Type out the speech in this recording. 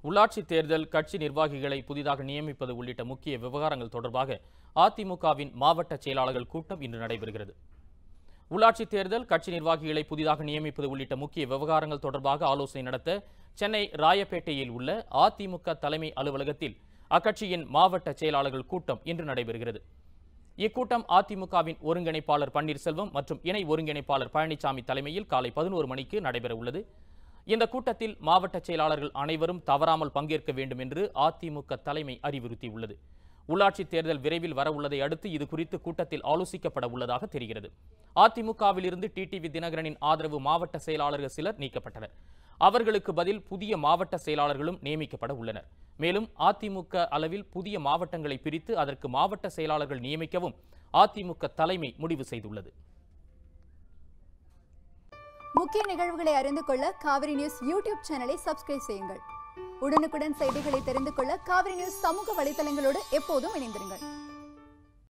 உள்ளாட்சி தேர்தல் கட்சி நிர்வாகிகளை புதிதாக நியமிப்பது உள்ளிட்ட முக்கிய விவகாரங்கள் தொடர்பாக அதிமுகவின் மாவட்ட செயலாளர்கள் கூட்டம் இன்று நடைபெறுகிறது உள்ளாட்சி தேர்தல் கட்சி நிர்வாகிகளை புதிதாக நியமிப்பது உள்ளிட்ட முக்கிய விவகாரங்கள் தொடர்பாக ஆலோசனை நடத்த சென்னை ராயப்பேட்டையில் உள்ள அதிமுக தலைமை அலுவலகத்தில் அக்கட்சியின் மாவட்ட செயலாளர்கள் கூட்டம் இன்று நடைபெறுகிறது இக்கூட்டம் அதிமுகவின் ஒருங்கிணைப்பாளர் பன்னீர்செல்வம் மற்றும் இணை ஒருங்கிணைப்பாளர் பழனிசாமி தலைமையில் காலை பதினோரு மணிக்கு நடைபெற உள்ளது இந்த கூட்டத்தில் மாவட்ட செயலாளர்கள் அனைவரும் தவறாமல் பங்கேற்க வேண்டும் என்று அதிமுக தலைமை அறிவுறுத்தியுள்ளது உள்ளாட்சி தேர்தல் விரைவில் வரவுள்ளதை அடுத்து இது குறித்து கூட்டத்தில் ஆலோசிக்கப்பட உள்ளதாக தெரிகிறது அதிமுகவிலிருந்து டிடிவி தினகரனின் ஆதரவு மாவட்ட செயலாளர்கள் சிலர் நீக்கப்பட்டனர் அவர்களுக்கு பதில் புதிய மாவட்ட செயலாளர்களும் நியமிக்கப்பட உள்ளனர் மேலும் அதிமுக அளவில் புதிய மாவட்டங்களை பிரித்து அதற்கு மாவட்ட செயலாளர்கள் நியமிக்கவும் அதிமுக தலைமை முடிவு செய்துள்ளது முக்கிய நிகழ்வுகளை அறிந்து கொள்ள காவிரி நியூஸ் யூடியூப் சேனலை சப்ஸ்கிரைப் செய்யுங்கள் உடனுக்குடன் செய்திகளை தெரிந்து கொள்ள காவிரி நியூஸ் சமூக வலைதளங்களோடு எப்போதும் இணைந்திருங்கள்